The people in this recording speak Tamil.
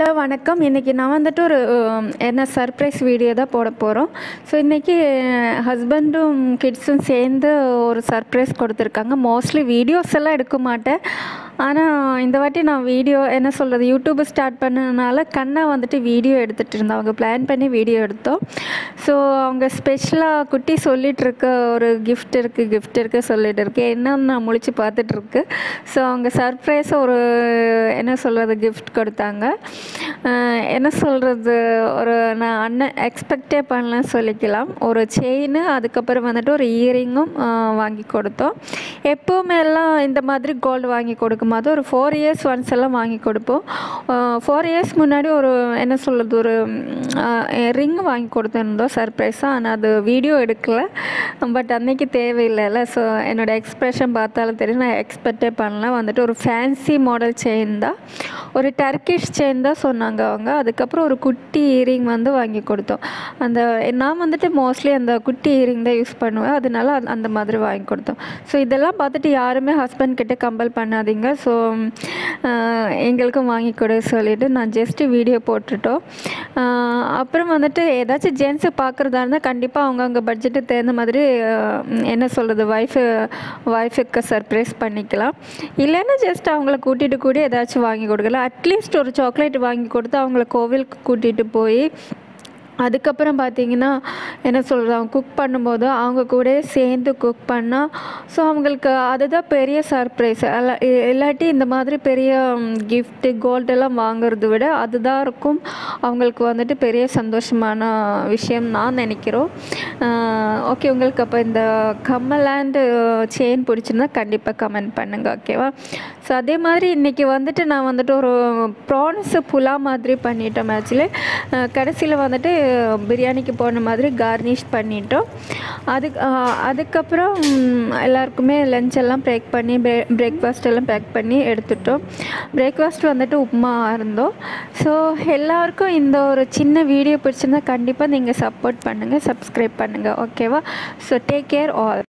ஹலோ வணக்கம் இன்றைக்கி நான் வந்துட்டு ஒரு உம், என்ன சர்ப்ரைஸ் வீடியோ தான் போட போகிறோம் ஸோ இன்றைக்கி ஹஸ்பண்டும் கிட்ஸும் சேர்ந்து ஒரு சர்ப்ரைஸ் கொடுத்துருக்காங்க மோஸ்ட்லி வீடியோஸ் எல்லாம் எடுக்க மாட்டேன் ஆனால் இந்த வாட்டி நான் வீடியோ என்ன சொல்கிறது யூடியூப் ஸ்டார்ட் பண்ணதுனால கண்ணா வந்துட்டு வீடியோ எடுத்துகிட்டு இருந்தோம் அவங்க பிளான் பண்ணி வீடியோ எடுத்தோம் ஸோ அவங்க ஸ்பெஷலாக குட்டி சொல்லிட்டு இருக்க ஒரு gift இருக்குது gift இருக்குது சொல்லிட்டு இருக்கு என்னன்னு நான் முழிச்சு பார்த்துட்டு இருக்கு ஸோ அவங்க சர்ப்ரைஸாக ஒரு என்ன சொல்கிறது கிஃப்ட் கொடுத்தாங்க அஹ் என்ன சொல்கிறது ஒரு நான் அண்ணன் எக்ஸ்பெக்டே பண்ணலன்னு சொல்லிக்கலாம் ஒரு செயின் அதுக்கப்புறம் வந்துட்டு ஒரு இயரிங்கும் வாங்கி கொடுத்தோம் எப்போவுமே எல்லாம் இந்த மாதிரி கோல்டு வாங்கி கொடுக்கும்போது ஒரு ஃபோர் இயர்ஸ் ஒன்ஸ் எல்லாம் வாங்கி கொடுப்போம் ஃபோர் இயர்ஸ் முன்னாடி ஒரு என்ன சொல்கிறது ஒரு ரிங் வாங்கி கொடுத்துருந்தோம் சர்ப்ரைஸாக ஆனால் அது வீடியோ எடுக்கல பட் அன்னைக்கு தேவையில்லைல்ல ஸோ என்னோட எக்ஸ்ப்ரெஷன் பார்த்தாலும் தெரியும் நான் எக்ஸ்பெக்டே பண்ணல வந்துட்டு ஒரு ஃபேன்சி மாடல் செயின் தான் ஒரு டர்க்கிஷ் செயின் தான் சொன்னாங்க அவங்க அதுக்கப்புறம் ஒரு குட்டி இயரிங் வந்து வாங்கி கொடுத்தோம் அந்த நான் வந்துட்டு மோஸ்ட்லி அந்த குட்டி இயரிங் தான் யூஸ் பண்ணுவேன் அதனால அந்த- அந்த மாதிரி வாங்கி கொடுத்தோம் ஸோ இதெல்லாம் பார்த்துட்டு யாருமே ஹஸ்பண்ட் கிட்ட கம்பல் பண்ணாதீங்க ஸோ எங்களுக்கும் வாங்கி கொடு சொல்லிட்டு நான் ஜஸ்ட் வீடியோ போட்டுட்டோம் ஆஹ் அப்புறம் வந்துட்டு ஏதாச்சும் ஜென்ஸை பார்க்குறதா இருந்தால் கண்டிப்பாக அவங்க அவங்க பட்ஜெட்டுக்கு தகுந்த மாதிரி ஆஹ் என்ன சொல்கிறது ஒய்ஃபு ஒய்ஃபுக்கு சர்ப்ரைஸ் பண்ணிக்கலாம் இல்லைன்னா ஜஸ்ட் அவங்கள கூட்டிகிட்டு கூட ஏதாச்சும் வாங்கி கொடுக்கலாம் அட்லீஸ்ட் ஒரு சாக்லேட் வாங்கி கொடுத்து அவங்கள கோவிலுக்கு கூட்டிகிட்டு போய் அதுக்கப்புறம் பார்த்தீங்கன்னா என்ன சொல்கிறது அவங்க குக் பண்ணும்போது அவங்க கூட சேர்ந்து குக் பண்ணால் ஸோ அவங்களுக்கு அதுதான் பெரிய சர்ப்ரைஸ் இல்லாட்டி இந்த மாதிரி பெரிய கிஃப்ட்டு கோல்டெல்லாம் வாங்குறத விட அதுதான் இருக்கும் அவங்களுக்கு வந்துட்டு பெரிய சந்தோஷமான விஷயம் நான் நினைக்கிறோம் ஓகே உங்களுக்கு அப்போ இந்த கம்மல் அண்ட் செயின் பிடிச்சிருந்தா கண்டிப்பாக கமெண்ட் பண்ணுங்கள் ஓகேவா ஸோ அதே மாதிரி இன்றைக்கி வந்துட்டு நான் வந்துட்டு ஒரு ப்ரான்ஸ் புலா மாதிரி பண்ணிட்டோம் ஆக்சுவலி கடைசியில் வந்துட்டு பிரியாணிக்கு போன மாதிரி கார்னிஷ் பண்ணிட்டோம் அதுக்கு அஹ், அதுக்கப்புறம் ம், எல்லாருக்குமே லஞ்ச் எல்லாம் பேக் பண்ணி பிரேக்ஃபாஸ்ட் எல்லாம் பேக் பண்ணி எடுத்துட்டோம் பிரேக்ஃபாஸ்ட் வந்துட்டு உப்புமா இருந்தோம் ஸோ எல்லாருக்கும் இந்த ஒரு சின்ன வீடியோ பிடிச்சிருந்தா கண்டிப்பாக நீங்கள் சப்போர்ட் பண்ணுங்கள் சப்ஸ்கிரைப் பண்ணுங்கள் ஓகேவா ஸோ டேக் கேர் ஆல்